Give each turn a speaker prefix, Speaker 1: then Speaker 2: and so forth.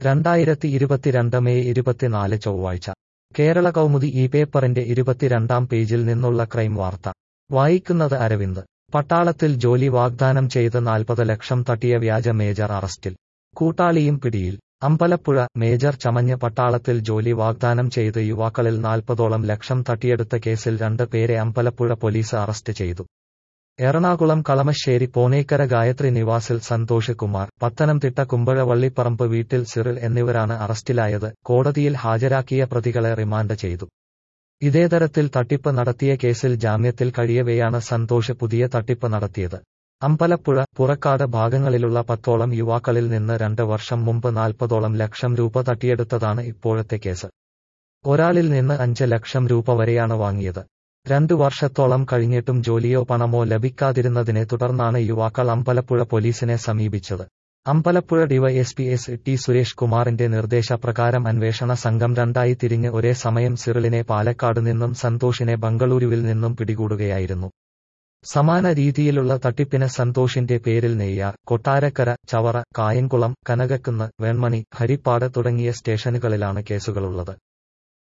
Speaker 1: രണ്ടായിരത്തി ഇരുപത്തിരണ്ട് മെയ് ഇരുപത്തിനാല് ചൊവ്വാഴ്ച കേരള കൗമുദി ഈ പേപ്പറിന്റെ ഇരുപത്തിരണ്ടാം പേജിൽ നിന്നുള്ള ക്രൈം വാർത്ത വായിക്കുന്നത് അരവിന്ദ് പട്ടാളത്തിൽ ജോലി വാഗ്ദാനം ചെയ്ത് നാൽപ്പത് ലക്ഷം തട്ടിയ വ്യാജ മേജർ അറസ്റ്റിൽ കൂട്ടാളിയും പിടിയിൽ അമ്പലപ്പുഴ മേജർ ചമഞ്ഞ് പട്ടാളത്തിൽ ജോലി വാഗ്ദാനം ചെയ്ത് യുവാക്കളിൽ നാൽപ്പതോളം ലക്ഷം തട്ടിയെടുത്ത കേസിൽ രണ്ട് പേരെ അമ്പലപ്പുഴ പോലീസ് അറസ്റ്റ് ചെയ്തു എറണാകുളം കളമശ്ശേരി പോണേക്കര ഗായത്രി നിവാസിൽ സന്തോഷ് കുമാർ പത്തനംതിട്ട കുമ്പഴ വള്ളിപ്പറമ്പ് വീട്ടിൽ സിറിൽ എന്നിവരാണ് അറസ്റ്റിലായത് കോടതിയിൽ ഹാജരാക്കിയ പ്രതികളെ റിമാൻഡ് ചെയ്തു ഇതേ തരത്തിൽ തട്ടിപ്പ് നടത്തിയ കേസിൽ ജാമ്യത്തിൽ കഴിയവെയാണ് സന്തോഷ് പുതിയ തട്ടിപ്പ് നടത്തിയത് അമ്പലപ്പുഴ പുറക്കാട് ഭാഗങ്ങളിലുള്ള പത്തോളം യുവാക്കളിൽ നിന്ന് രണ്ട് വർഷം മുമ്പ് നാൽപ്പതോളം ലക്ഷം രൂപ തട്ടിയെടുത്തതാണ് ഇപ്പോഴത്തെ കേസ് ഒരാളിൽ നിന്ന് അഞ്ച് ലക്ഷം രൂപ വരെയാണ് വാങ്ങിയത് രണ്ടു വർഷത്തോളം കഴിഞ്ഞിട്ടും ജോലിയോ പണമോ ലഭിക്കാതിരുന്നതിനെ തുടർന്നാണ് യുവാക്കൾ അമ്പലപ്പുഴ പോലീസിനെ സമീപിച്ചത് Ambalappuzha DYSP S T Suresh കുമാറിന്റെ നിർദ്ദേശപ്രകാരം അന്വേഷണ സംഘം രണ്ടായി തിരിഞ്ഞ് ഒരേ സമയം സിറിലിനെ പാലക്കാട് നിന്നും സന്തോഷിനെ ബംഗളൂരുവിൽ നിന്നും പിടികൂടുകയായിരുന്നു സമാന രീതിയിലുള്ള തട്ടിപ്പിന് സന്തോഷിന്റെ പേരിൽ നെയ്യാർ കൊട്ടാരക്കര ചവറ കായംകുളം കനകക്കുന്ന് വേൺമണി ഹരിപ്പാട് തുടങ്ങിയ സ്റ്റേഷനുകളിലാണ് കേസുകളുള്ളത്